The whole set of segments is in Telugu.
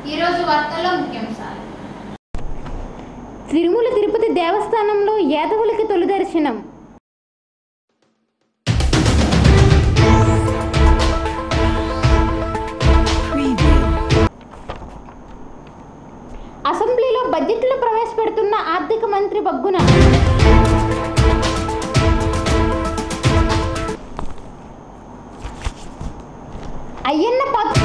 ఈరోజు వార్తల్లో ముఖ్యాంశాలు తిరుమల తిరుపతి దేవస్థానంలో యాదవులకి తొలి దర్శనం అసెంబ్లీలో బడ్జెట్లో ప్రవేశపెడుతున్న ఆర్థిక మంత్రి బగ్గున అయ్యన్న పాత్ర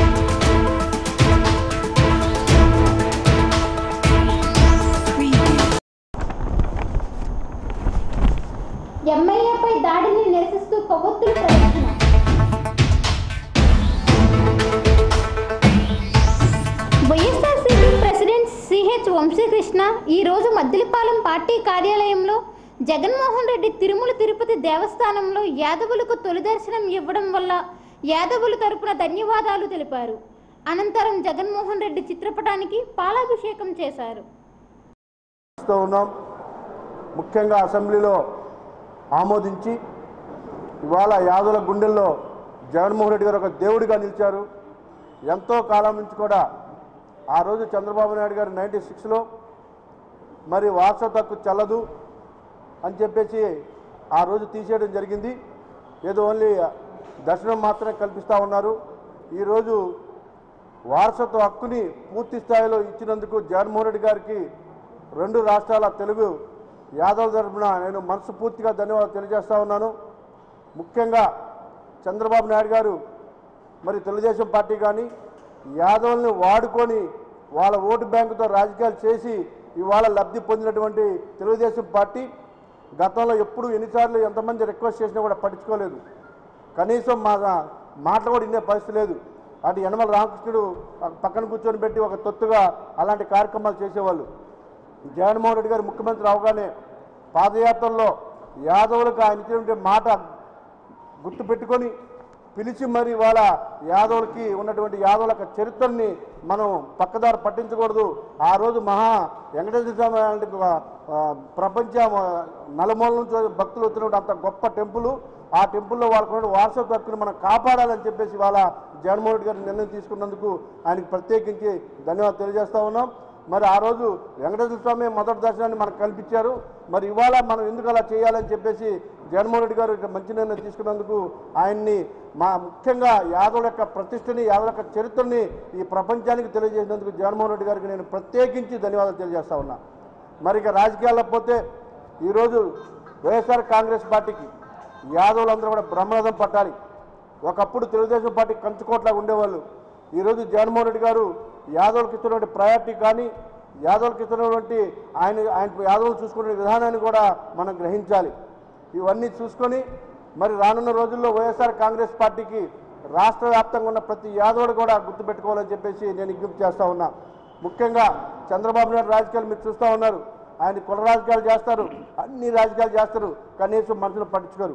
ఎమ్మెల్యేపై దాడిని నిరసిస్తూ కొవ్వొత్తులు ప్రదర్శన వైఎస్ఆర్సీపీ ప్రెసిడెంట్ సిహెచ్ వంశీకృష్ణ ఈరోజు మద్దిలిపాలెం పార్టీ కార్యాలయంలో జగన్మోహన్ రెడ్డి తిరుమల తిరుపతి దేవస్థానంలో యాదవులకు తొలి దర్శనం ఇవ్వడం వల్ల యాదవుల తరపున ధన్యవాదాలు తెలిపారు అనంతరం జగన్మోహన్ రెడ్డి చిత్రపటానికి పాలాభిషేకం చేశారు చేస్తూ ఉన్నాం ముఖ్యంగా అసెంబ్లీలో ఆమోదించి ఇవాళ యాదుల గుండెల్లో జగన్మోహన్ రెడ్డి గారు ఒక దేవుడిగా నిలిచారు ఎంతో కాలం నుంచి కూడా ఆ రోజు చంద్రబాబు నాయుడు గారు నైంటీ సిక్స్లో మరి వారసత్వ హక్కు చెల్లదు అని చెప్పేసి ఆ రోజు తీసేయడం జరిగింది ఏదో ఓన్లీ దర్శనం మాత్రమే కల్పిస్తూ ఉన్నారు ఈరోజు వారసత్వ హక్కుని పూర్తి స్థాయిలో ఇచ్చినందుకు జగన్మోహన్ రెడ్డి గారికి రెండు రాష్ట్రాల తెలుగు యాదవ్ తరపున నేను మనస్ఫూర్తిగా ధన్యవాదాలు తెలియజేస్తా ఉన్నాను ముఖ్యంగా చంద్రబాబు నాయుడు గారు మరి తెలుగుదేశం పార్టీ కానీ యాదవుల్ని వాడుకొని వాళ్ళ ఓటు బ్యాంకుతో రాజకీయాలు చేసి ఇవాళ లబ్ధి పొందినటువంటి తెలుగుదేశం పార్టీ గతంలో ఎప్పుడు ఎన్నిసార్లు ఎంతమంది రిక్వెస్ట్ చేసినా కూడా పట్టించుకోలేదు కనీసం మా మాటలు కూడా వినే పరిస్థితి లేదు అటు యనమల రామకృష్ణుడు పక్కన కూర్చొని పెట్టి ఒక తొత్తుగా అలాంటి కార్యక్రమాలు చేసేవాళ్ళు జగన్మోహన్ రెడ్డి గారు ముఖ్యమంత్రి అవగానే పాదయాత్రలో యాదవులకు ఆయన ఇచ్చినటువంటి మాట గుర్తు పెట్టుకొని పిలిచి మరి వాళ్ళ యాదవులకి ఉన్నటువంటి యాదవుల యొక్క చరిత్రని మనం పక్కదారి పట్టించకూడదు ఆ రోజు మహా వెంకటేశ్వర స్వామి లాంటి ఒక, ఆ, ప్రపంచ ఆ, నలుమూల నుంచి భక్తులు వచ్చినటువంటి అంత గొప్ప టెంపుల్ ఆ టెంపుల్లో వాళ్ళకు ఉన్న వారసత్వ హక్కుని మనం కాపాడాలని చెప్పేసి వాళ్ళ జగన్మోహన్ రెడ్డి గారు నిర్ణయం తీసుకున్నందుకు ఆయనకి ప్రత్యేకించి ధన్యవాదాలు తెలియజేస్తా ఉన్నాం మరి ఆ రోజు వెంకటేశ్వర స్వామి మొదటి దర్శనాన్ని మనకు కల్పించారు మరి ఇవాళ మనం ఎందుకు అలా చేయాలని చెప్పేసి జగన్మోహన్ రెడ్డి గారు ఇక్కడ మంచి నిర్ణయం తీసుకున్నందుకు ఆయన్ని మా ముఖ్యంగా యాదవుల యొక్క ప్రతిష్టని యాదవుల యొక్క చరిత్రని ఈ ప్రపంచానికి తెలియజేసినందుకు జగన్మోహన్ రెడ్డి గారికి నేను ప్రత్యేకించి ధన్యవాదాలు తెలియజేస్తా ఉన్నా మరి ఇక రాజకీయాల్లో పోతే ఈరోజు వైఎస్ఆర్ కాంగ్రెస్ పార్టీకి యాదవులందరూ కూడా బ్రహ్మరథం పట్టాలి ఒకప్పుడు తెలుగుదేశం పార్టీ కంచుకోట్లాగా ఉండేవాళ్ళు ఈరోజు జగన్మోహన్ రెడ్డి గారు యాదవులకు ఇస్తున్నటువంటి ప్రయారిటీ కానీ యాదవులకు ఇస్తున్నటువంటి ఆయన ఆయన యాదవులు చూసుకునే విధానాన్ని కూడా మనం గ్రహించాలి ఇవన్నీ చూసుకొని మరి రానున్న రోజుల్లో వైఎస్ఆర్ కాంగ్రెస్ పార్టీకి రాష్ట్ర వ్యాప్తంగా ఉన్న ప్రతి యాదవుడు కూడా గుర్తుపెట్టుకోవాలని చెప్పేసి నేను విజ్ఞప్తి చేస్తా ఉన్నా ముఖ్యంగా చంద్రబాబు నాయుడు రాజకీయాలు మీరు చూస్తూ ఉన్నారు ఆయన కుల రాజకీయాలు చేస్తారు అన్ని రాజకీయాలు చేస్తారు కనీసం మనుషులు పట్టించుకోరు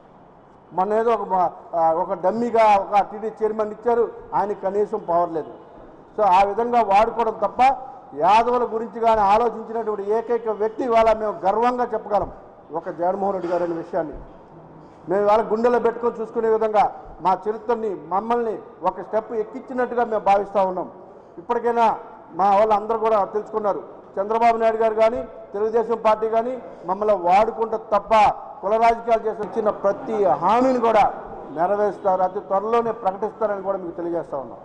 మొన్న ఏదో ఒక మా- ఆ, ఒక డమ్మీగా ఒక టీడీ చైర్మన్ ఇచ్చారు ఆయనకి కనీసం పవర్ లేదు సో ఆ విధంగా వాడుకోవడం తప్ప యాదవుల గురించి కానీ ఆలోచించినటువంటి ఏకైక వ్యక్తి ఇవాళ మేము గర్వంగా చెప్పగలం ఒక జగన్మోహన్ రెడ్డి గారు అనే విషయాన్ని మేము ఇవాళ గుండెలో పెట్టుకొని చూసుకునే విధంగా మా చరిత్రని మమ్మల్ని ఒక స్టెప్ ఎక్కించినట్టుగా మేము భావిస్తూ ఉన్నాం ఇప్పటికైనా మా వాళ్ళందరూ కూడా తెలుసుకున్నారు చంద్రబాబు నాయుడు గారు కానీ తెలుగుదేశం పార్టీ కానీ మమ్మల్ని వాడుకుంటే తప్ప కుల రాజకీయాలు చేసి వచ్చిన ప్రతి హామీని కూడా నెరవేరుస్తారు అతి త్వరలోనే ప్రకటిస్తారని కూడా మీకు తెలియజేస్తా ఉన్నాం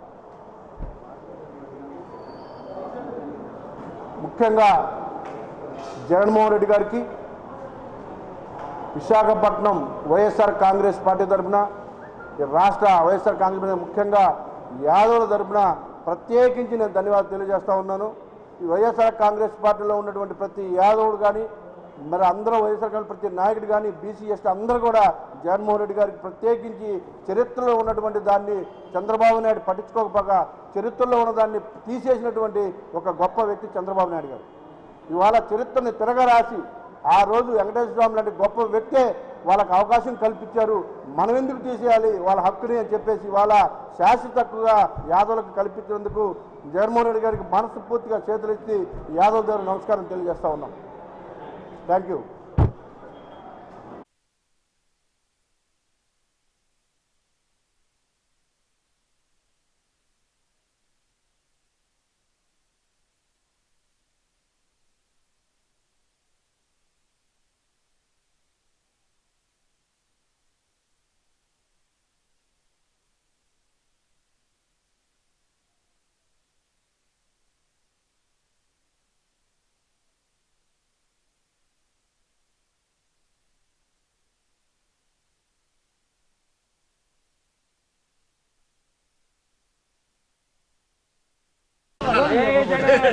ముఖ్యంగా జగన్మోహన్ రెడ్డి గారికి విశాఖపట్నం వైఎస్ఆర్ కాంగ్రెస్ పార్టీ తరఫున ఈ రాష్ట్ర వైఎస్ఆర్ కాంగ్రెస్ పార్టీ ముఖ్యంగా యాదవుల తరఫున ప్రత్యేకించి నేను ధన్యవాదాలు తెలియజేస్తా ఉన్నాను ఈ వైఎస్ఆర్ కాంగ్రెస్ పార్టీలో ఉన్నటువంటి ప్రతి యాదవుడు కానీ మరి అందరూ వైఎస్ఆర్ కాంగ్రెస్ ప్రతి నాయకుడు కానీ బీసీ ఎస్టీ అందరూ కూడా జగన్మోహన్ రెడ్డి గారికి ప్రత్యేకించి చరిత్రలో ఉన్నటువంటి దాన్ని చంద్రబాబు నాయుడు పట్టించుకోకపోగా చరిత్రలో ఉన్న దాన్ని తీసేసినటువంటి ఒక గొప్ప వ్యక్తి చంద్రబాబు నాయుడు గారు ఇవాళ చరిత్రని తిరగరాసి ఆ రోజు వెంకటేశ్వర స్వామి లాంటి గొప్ప వ్యక్తే వాళ్ళకి అవకాశం కల్పించారు మనం ఎందుకు తీసేయాలి వాళ్ళ హక్కుని అని చెప్పేసి ఇవాళ శాశ్వత హక్కుగా యాదవులకు కల్పించినందుకు జగన్మోహన్ రెడ్డి గారికి మనస్ఫూర్తిగా చేతులెత్తి యాదవ్ గారు నమస్కారం తెలియజేస్తా ఉన్నాం థ్యాంక్ యూ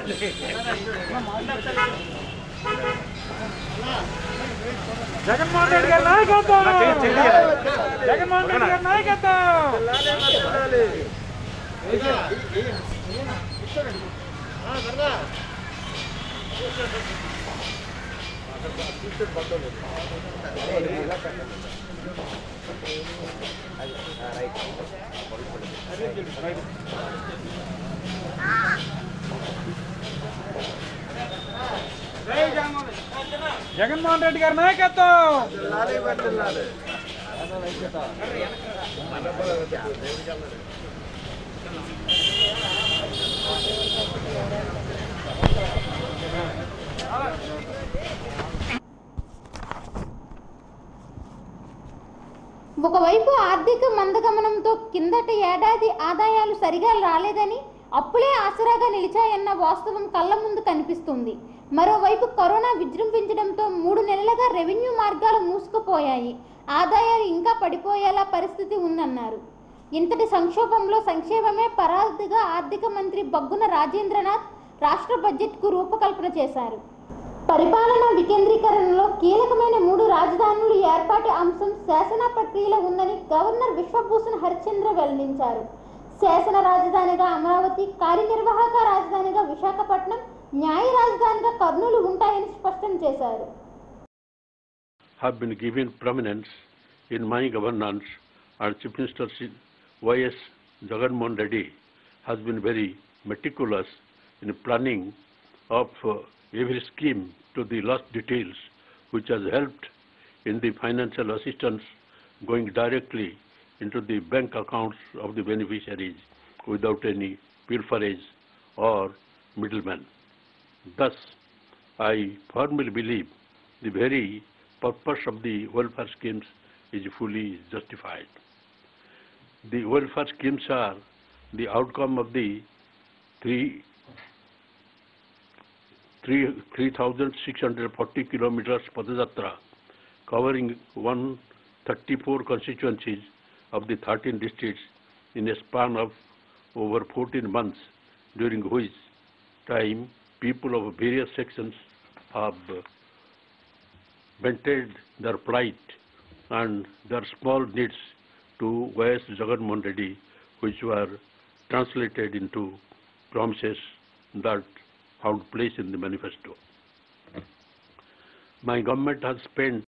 జగన్మోహన్ రెడ్డి గారి నాయకత్వం జగన్మోహన్ రెడ్డి గారి నాయకత్వం జగన్మోహన్ రెడ్డి గారి నాయకత్వం ఒకవైపు ఆర్థిక మందగమనంతో కిందటి ఏడాది ఆదాయాలు సరిగా రాలేదని అప్పులే ఆసరాగా నిలిచాయన్న వాస్తవం కళ్ళ ముందు కనిపిస్తుంది మరోవైపు కరోనా విజృంభించడంతో మూడు నెలలుగా రెవెన్యూ మార్గాలు మూసుకుపోయాయి ఆదాయాలు ఇంకా పడిపోయేలా పరిస్థితి ఉందన్నారు ఇంతటి సంక్షోభంలో సంక్షేమమే పరాధిగా ఆర్థిక మంత్రి బగ్గున రాజేంద్రనాథ్ రాష్ట్ర బడ్జెట్కు రూపకల్పన చేశారు పరిపాలనా వికేంద్రీకరణలో కీలకమైన మూడు రాజధానులు ఏర్పాటు అంశం శాసన ప్రక్రియలో ఉందని గవర్నర్ విశ్వభూషణ్ హరిచంద్ర వెల్లడించారు శాసన రాజధానిగా అమరావతి కార్యనిర్వాహక రాజధానిగా విశాఖపట్నం న్యాయ రాజధానిగా కర్నూలు ఉంటాయని స్పష్టం చేశారు have been given prominence in my governance and Chief Minister Sri Y.S. Jagannath Reddy has been very meticulous in planning of uh, every scheme to the last details which has helped in the financial assistance going directly into the bank accounts of the beneficiaries without any pilferage or middleman. Thus, I firmly believe the very purpose of the welfare schemes is fully justified. The welfare schemes are the outcome of the three, three, 3,640 kilometers Padayatra covering 134 constituencies of the 13 districts in a span of over 14 months, during which time people of various sections have uh, vented their plight and their small needs to Y.S. Jagannath Reddy, which were translated into promises that found place in the manifesto. My government has spent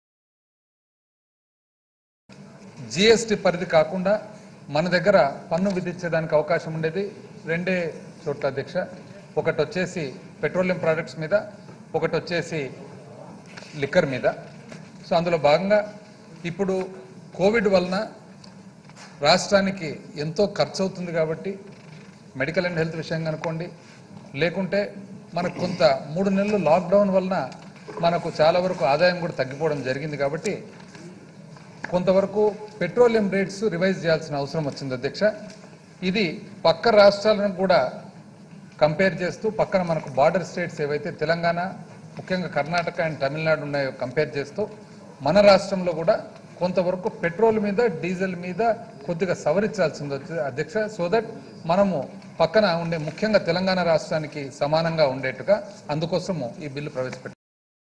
GST పరిధి కాకుండా మన దగ్గర పన్ను విధించేదానికి అవకాశం ఉండేది రెండే చోట్ల అధ్యక్ష ఒకటి వచ్చేసి పెట్రోలియం ప్రోడక్ట్స్ మీద ఒకటి వచ్చేసి లిక్కర్ మీద సో అందులో భాగంగా ఇప్పుడు కోవిడ్ వలన రాష్ట్రానికి ఎంతో ఖర్చు అవుతుంది కాబట్టి మెడికల్ అండ్ హెల్త్ విషయంగా అనుకోండి లేకుంటే మనకు కొంత మూడు నెలలు లాక్డౌన్ వలన మనకు చాలా వరకు ఆదాయం కూడా తగ్గిపోవడం జరిగింది కాబట్టి కొంతవరకు పెట్రోలియం రేట్స్ రివైజ్ చేయాల్సిన అవసరం వచ్చింది అధ్యక్ష ఇది పక్క రాష్ట్రాలను కూడా కంపేర్ చేస్తూ పక్కన మనకు బార్డర్ స్టేట్స్ ఏవైతే తెలంగాణ ముఖ్యంగా కర్ణాటక అండ్ తమిళనాడు ఉన్నాయో కంపేర్ చేస్తూ మన రాష్ట్రంలో కూడా కొంతవరకు పెట్రోల్ మీద డీజిల్ మీద కొద్దిగా సవరించాల్సింది వచ్చి- అధ్యక్ష సో దట్ మనము పక్కన ఉండే ముఖ్యంగా తెలంగాణ రాష్ట్రానికి సమానంగా ఉండేట్టుగా అందుకోసము ఈ బిల్లు ప్రవేశపెట్టారు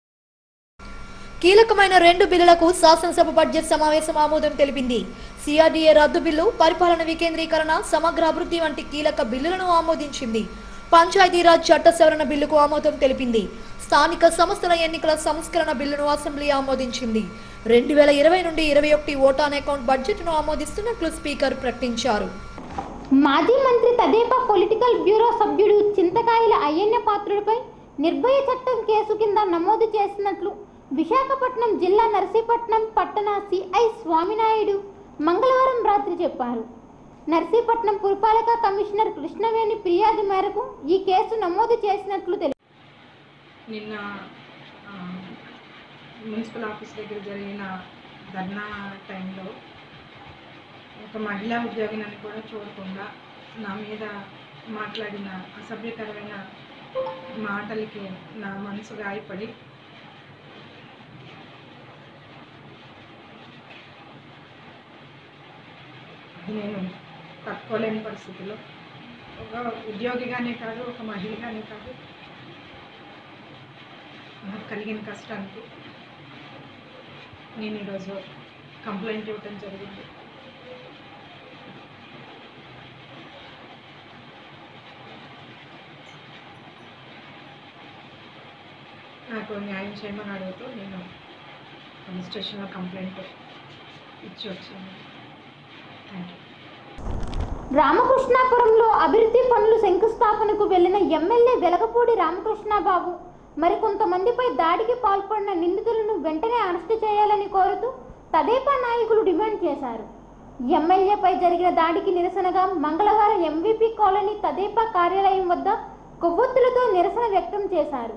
కీలకమైన రెండు బిల్లులకు శాసనసభ బడ్జెట్ సమావేశం ఆమోదం తెలిపింది సిఆర్డీఏ రద్దు బిల్లు పరిపాలన వికేంద్రీకరణ సమగ్ర అభివృద్ధి వంటి కీలక బిల్లులను ఆమోదించింది పంచాయతీరాజ్ చట్ట సవరణ బిల్లుకు ఆమోదం తెలిపింది స్థానిక సంస్థల ఎన్నికల సంస్కరణ బిల్లును అసెంబ్లీ ఆమోదించింది రెండు వేల ఇరవై నుండి ఇరవై ఒకటి ఓటాన్ అకౌంట్ బడ్జెట్ను ఆమోదిస్తున్నట్లు స్పీకర్ ప్రకటించారు మాజీ మంత్రి తదేపా పొలిటికల్ బ్యూరో సభ్యుడు చింతకాయల అయ్యన్న పాత్రుడిపై నిర్భయ చట్టం కేసు కింద నమోదు చేసినట్లు విశాఖపట్నం జిల్లా నర్సీపట్నం పట్టణ సిఐ స్వామినాయుడు మంగళవారం రాత్రి చెప్పారు నర్సీపట్నం పురపాలక కమిషనర్ కృష్ణవేణి ఫిర్యాదు మేరకు ఈ కేసు నమోదు చేసినట్లు తెలిపారు నిన్న ఆ, మున్సిపల్ ఆఫీస్ దగ్గర జరిగిన ధర్నా టైంలో ఒక మహిళా ఉద్యోగినని కూడా చూడకుండా నా మీద మాట్లాడిన అసభ్యకరమైన మాటలకి నా మనసు గాయపడి నేను తట్టుకోలేని పరిస్థితిలో ఒక ఉద్యోగిగానే కాదు ఒక మహిళగానే కాదు నాకు కలిగిన కష్టానికి నేను ఈరోజు కంప్లైంట్ ఇవ్వటం జరిగింది నాకు న్యాయం చేయమని అడుగుతూ నేను పోలీస్ స్టేషన్లో కంప్లైంట్ ఇచ్చి వచ్చాను థ్యాంక్ యూ రామకృష్ణాపురంలో అభివృద్ధి పనులు శంకుస్థాపనకు వెళ్లిన ఎమ్మెల్యే వెలగపూడి రామకృష్ణబాబు మరికొంతమందిపై దాడికి పాల్పడిన నిందితులను వెంటనే అరెస్టు చేయాలని కోరుతూ తదేపా నాయకులు డిమాండ్ చేశారు ఎమ్మెల్యేపై జరిగిన దాడికి నిరసనగా మంగళవారం ఎంవీపీ కాలనీ తదేపా కార్యాలయం వద్ద కొవ్వొత్తులతో నిరసన వ్యక్తం చేశారు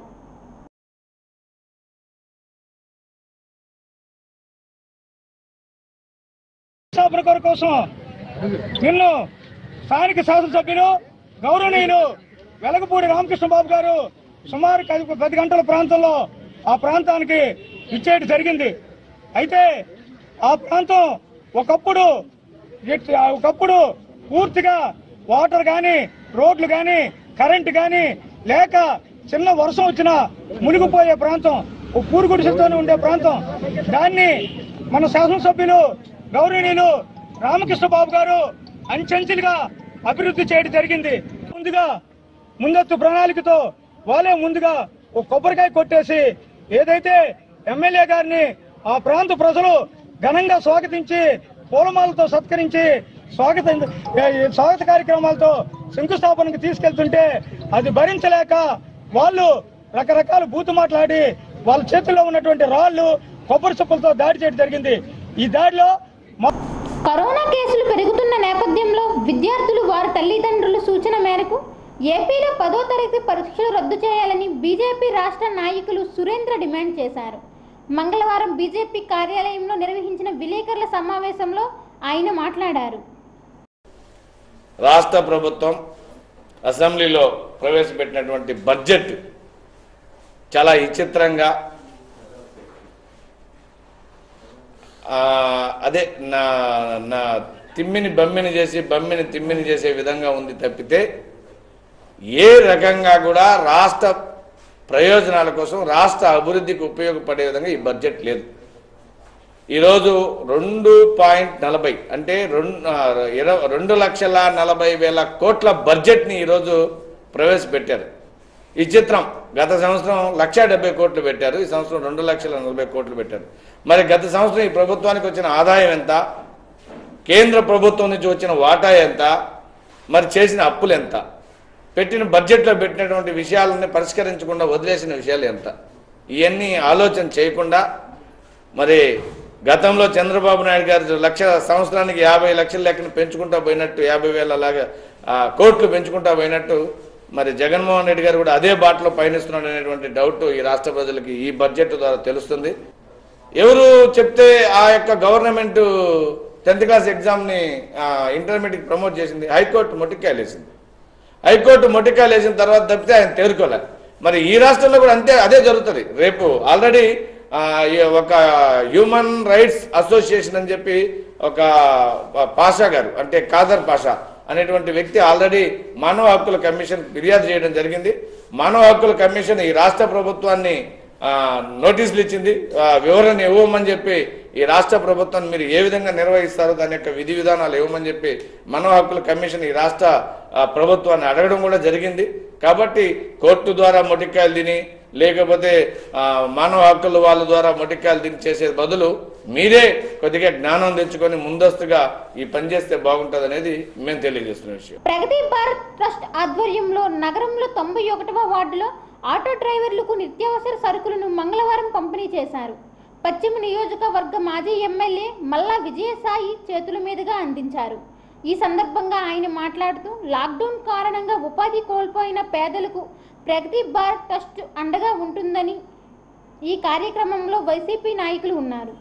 శాసనసభ కొర కోసం నిన్ను స్థానిక శాసనసభ్యులు గౌరవనీయులు వెలగపూడి రామకృష్ణ బాబు గారు సుమారు పది పది గంటల ప్రాంతంలో ఆ ప్రాంతానికి ఇచ్చేయడం జరిగింది అయితే ఆ ప్రాంతం ఒకప్పుడు ఎట్- ఒకప్పుడు పూర్తిగా వాటర్ కానీ రోడ్లు కానీ కరెంటు కానీ లేక చిన్న వర్షం వచ్చినా మునిగిపోయే ప్రాంతం ఒక పూరు గుడిసెలతోనే ఉండే ప్రాంతం దాన్ని మన శాసనసభ్యులు గౌరవనీయులు రామకృష్ణ బాబు గారు అంచెంచెలుగా అభివృద్ధి చేయడం జరిగింది ముందుగా ముందస్తు ప్రణాళికతో వాళ్ళే ముందుగా ఒక కొబ్బరికాయ కొట్టేసి ఏదైతే ఎమ్మెల్యే గారిని ఆ ప్రాంత ప్రజలు ఘనంగా స్వాగతించి పూలమాలతో సత్కరించి స్వాగత స్వాగత కార్యక్రమాలతో శంకుస్థాపనకు తీసుకెళ్తుంటే అది భరించలేక వాళ్ళు రకరకాల బూతు మాట్లాడి వాళ్ళ చేతుల్లో ఉన్నటువంటి రాళ్లు కొబ్బరి చెప్పులతో దాడి చేయడం జరిగింది ఈ దాడిలో మా- కరోనా కేసులు పెరుగుతున్న నేపథ్యంలో విద్యార్థులు వారి తల్లిదండ్రుల సూచన మేరకు ఏపీలో పదో తరగతి పరీక్షలు రద్దు చేయాలని బీజేపీ రాష్ట్ర నాయకులు సురేంద్ర డిమాండ్ చేశారు మంగళవారం బీజేపీ కార్యాలయంలో నిర్వహించిన విలేకరుల సమావేశంలో ఆయన మాట్లాడారు రాష్ట్ర ప్రభుత్వం అసెంబ్లీలో ప్రవేశపెట్టినటువంటి బడ్జెట్ చాలా విచిత్రంగా ఆ, అదే నా నా తిమ్మిని బమ్మిని చేసి బమ్మిని తిమ్మిని చేసే విధంగా ఉంది తప్పితే ఏ రకంగా కూడా రాష్ట్ర ప్రయోజనాల కోసం రాష్ట్ర అభివృద్ధికి ఉపయోగపడే విధంగా ఈ బడ్జెట్ లేదు ఈరోజు రెండు పాయింట్ నలభై అంటే రెండు ఆ, ఇరవై రెండు లక్షల నలభై వేల కోట్ల బడ్జెట్ని ఈరోజు ప్రవేశపెట్టారు ఈ చిత్రం గత సంవత్సరం లక్ష డెబ్బై కోట్లు పెట్టారు ఈ సంవత్సరం రెండు లక్షల నలభై కోట్లు పెట్టారు మరి గత సంవత్సరం ఈ ప్రభుత్వానికి వచ్చిన ఆదాయం ఎంత కేంద్ర ప్రభుత్వం నుంచి వచ్చిన వాటా ఎంత మరి చేసిన అప్పులు ఎంత పెట్టిన బడ్జెట్లో పెట్టినటువంటి విషయాలని పరిష్కరించకుండా వదిలేసిన విషయాలు ఎంత ఇవన్నీ ఆలోచన చేయకుండా మరి గతంలో చంద్రబాబు నాయుడు గారు లక్ష సంవత్సరానికి యాభై లక్షల లెక్కన పెంచుకుంటా పోయినట్టు యాభై వేల లాగా ఆ, కోట్లు పెంచుకుంటా పోయినట్టు మరి జగన్మోహన్ రెడ్డి గారు కూడా అదే బాటలో పయనిస్తున్నాడు అనేటువంటి డౌట్ ఈ రాష్ట్ర ప్రజలకి ఈ బడ్జెట్ ద్వారా తెలుస్తుంది ఎవరు చెప్తే ఆ యొక్క గవర్నమెంట్ టెన్త్ క్లాస్ ఎగ్జామ్ని ఇంటర్మీడియట్ ప్రమోట్ చేసింది హైకోర్టు మొట్టికాయలేసింది హైకోర్టు మొట్టికాయలు వేసిన తర్వాత తప్పితే ఆయన తేరుకోలే మరి ఈ రాష్ట్రంలో కూడా అంతే అదే జరుగుతుంది రేపు ఆల్రెడీ ఒక హ్యూమన్ రైట్స్ అసోసియేషన్ అని చెప్పి ఒక పాషా గారు అంటే కాదర్ పాషా అనేటువంటి వ్యక్తి ఆల్రెడీ మానవ హక్కుల కమిషన్ ఫిర్యాదు చేయడం జరిగింది మానవ హక్కుల కమిషన్ ఈ రాష్ట్ర ప్రభుత్వాన్ని ఆ, నోటీసులు ఇచ్చింది ఆ, వివరణ ఇవ్వమని చెప్పి ఈ రాష్ట్ర ప్రభుత్వాన్ని మీరు ఏ విధంగా నిర్వహిస్తారో దాని యొక్క విధి విధానాలు ఇవ్వమని చెప్పి మానవ హక్కుల కమిషన్ ఈ రాష్ట్ర ఆ, ప్రభుత్వాన్ని అడగడం కూడా జరిగింది కాబట్టి కోర్టు ద్వారా మొటికాయలు తిని లేకపోతే ఆ, మానవ హక్కుల వాళ్ళ ద్వారా మొటికాయలు తిని చేసే బదులు మీరే కొద్దిగా జ్ఞానం తెచ్చుకొని ముందస్తుగా ఈ పని చేస్తే బాగుంటుంది అనేది మేము తెలియజేస్తున్న విషయం ప్రగతి భారత్ ట్రస్ట్ ఆధ్వర్యంలో నగరంలో తొంభై ఒకటవ వార్డులో ఆటో డ్రైవర్లకు నిత్యావసర సరుకులను మంగళవారం పంపిణీ చేశారు పశ్చిమ నియోజకవర్గ మాజీ ఎమ్మెల్యే మల్లా విజయసాయి చేతుల మీదుగా అందించారు ఈ సందర్భంగా ఆయన మాట్లాడుతూ లాక్డౌన్ కారణంగా ఉపాధి కోల్పోయిన పేదలకు ప్రగతి భారత్ ట్రస్ట్ అండగా ఉంటుందని ఈ కార్యక్రమంలో వైసీపీ నాయకులు ఉన్నారు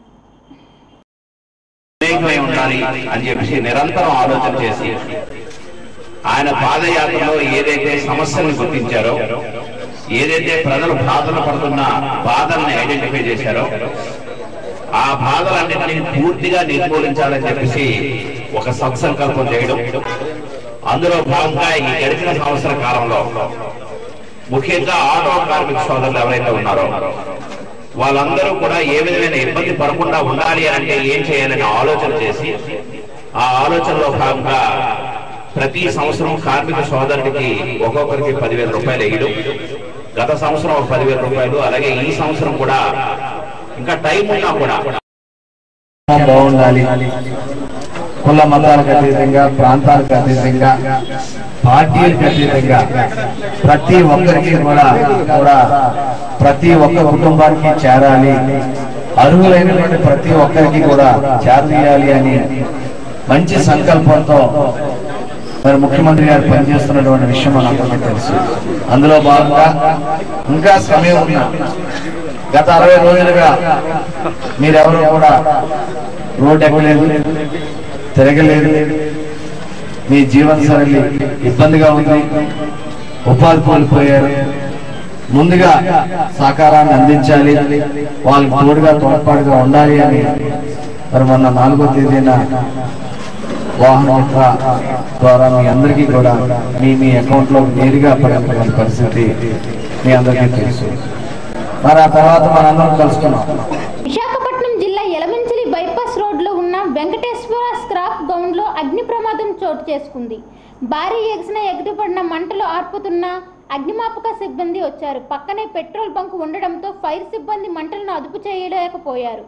వివేకమై ఉండాలి అని చెప్పి నిరంతరం ఆలోచన చేసి ఆయన పాదయాత్రలో ఏదైతే సమస్యలను గుర్తించారో ఏదైతే ప్రజలు బాధలు పడుతున్న బాధల్ని ఐడెంటిఫై చేశారో ఆ బాధలన్నింటినీ పూర్తిగా నిర్మూలించాలని చెప్పేసి ఒక సత్సంకల్పం చేయడం అందులో భాగంగా ఈ గడిచిన సంవత్సర కాలంలో ముఖ్యంగా ఆటో కార్మిక సోదరులు ఎవరైతే ఉన్నారో వాళ్ళందరూ కూడా ఏ విధమైన ఇబ్బంది పడకుండా ఉండాలి అంటే ఏం చేయాలని ఆలోచన చేసి ఆ ఆలోచనలో భాగంగా ప్రతి సంవత్సరం కార్మిక సోదరుడికి ఒక్కొక్కరికి పదివేల రూపాయలు వేయడం గత సంవత్సరం ఒక పదివేల రూపాయలు అలాగే ఈ సంవత్సరం కూడా ఇంకా టైం ఉన్నా కూడా బాగుండాలి కుల మతాలకు అతీతంగా ప్రాంతాలకు అతీతంగా పార్టీలకు అతీతంగా ప్రతి ఒక్కరికి కూడా కూడా ప్రతి ఒక్క కుటుంబానికి చేరాలి అర్హులైనటువంటి ప్రతి ఒక్కరికి కూడా చేరదీయాలి అని మంచి సంకల్పంతో మరి ముఖ్యమంత్రి గారు పనిచేస్తున్నటువంటి విషయం మనందరికీ తెలుసు అందులో భాగంగా ఇంకా సమయం ఉన్నా గత అరవై రోజులుగా మీరెవరు కూడా రోడ్ ఎక్కలేదు తిరగలేదు మీ జీవన శైలి ఇబ్బందిగా ఉంది ఉపాధి కోల్పోయారు ముందుగా సహకారాన్ని అందించాలి వాళ్ళకి తోడుగా తోడ్పాటుగా ఉండాలి అని మరి మొన్న నాలుగో తేదీన వాహన మిత్ర ద్వారా మీ అందరికీ కూడా మీ మీ అకౌంట్ లో నేరుగా పడినటువంటి పరిస్థితి మీ అందరికీ తెలుసు మరి ఆ తర్వాత మనందరం కలుసుకున్నాం విశాఖపట్నం జిల్లా యలమంచిలి బైపాస్ రోడ్లో ఉన్న వెంకటేశ్వర స్క్రాప్ గౌండ్లో అగ్ని ప్రమాదం చోటు చేసుకుంది భారీ ఎగిసిన ఎగిరిపడిన మంటలు ఆర్పుతున్న అగ్నిమాపక సిబ్బంది వచ్చారు పక్కనే పెట్రోల్ బంక్ ఉండడంతో ఫైర్ సిబ్బంది మంటలను అదుపు చేయలేకపోయారు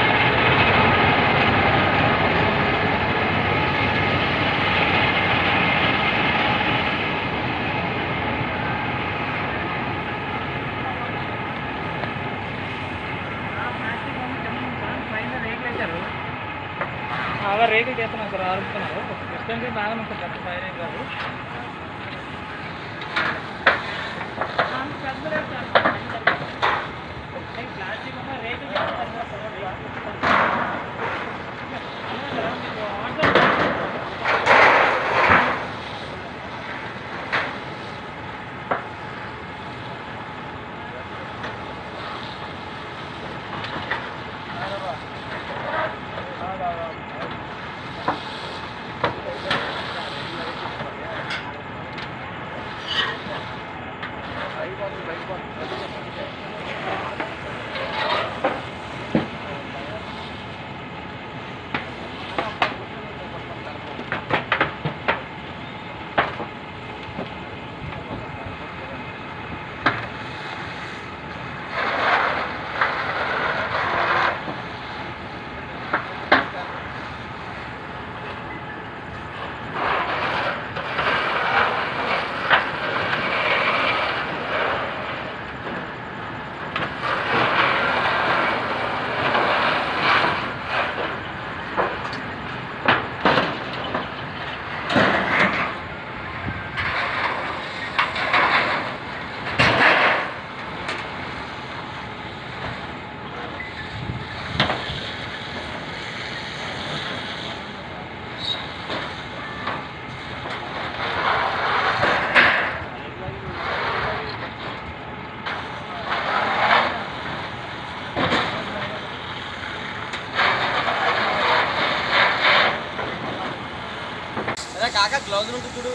బాగా రేకులు చేస్తున్నాం సార్ ఆరుస్తున్నారు ప్రస్తుతానికి బాగా ఉంటుంది సార్ ఫైర్ ఏం కాదు ప్లాస్టిక్ ఉన్న రేకులు కాక గ్లౌజ్ ఉంటుంది చూడు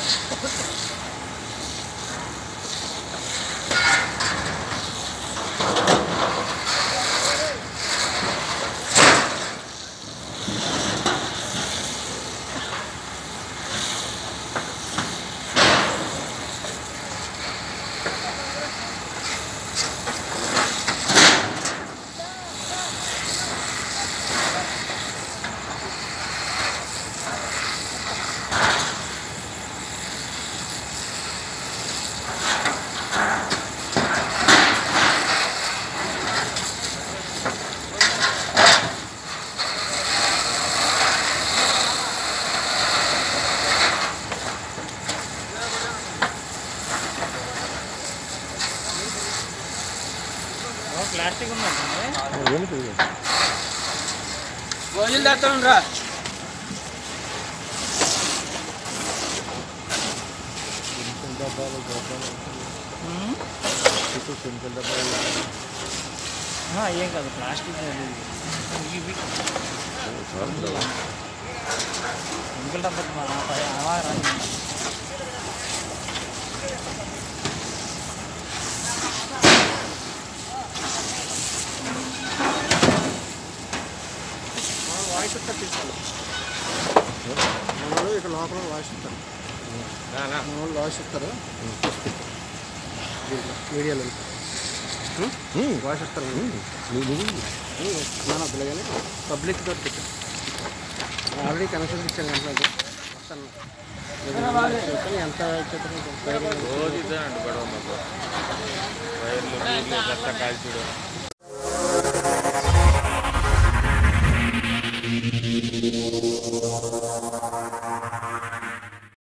ప్లాస్టిక్ ఉందండి రోజులు తెస్తాను రా ఏం కాదు ప్లాస్టిక్ అది. ఇవి కెమికల్ డబ్బా మా పై- ఆ రా. వాయిస్ ఇస్తారు తీసుకోండి మనోళ్ళు ఇక్కడ లోపల వాయిస్ ఇస్తారు మనోళ్ళు వాయిస్ ఇస్తారు దీంట్లో మీడియాలో వాయిస్ ఇస్తారు మన వద్దులే కానీ పబ్లిక్ తోటి పెట్టారు ఆల్రెడీ కనెక్షన్ ఇచ్చాను కంప్లైంట్ వస్తాను చూస్తాను ఎంత ఇచ్చేస్తారు రోజు ఇదే అండి గొడవ మాకు వైర్లు నీళ్ళు చెత్త కాల్చడం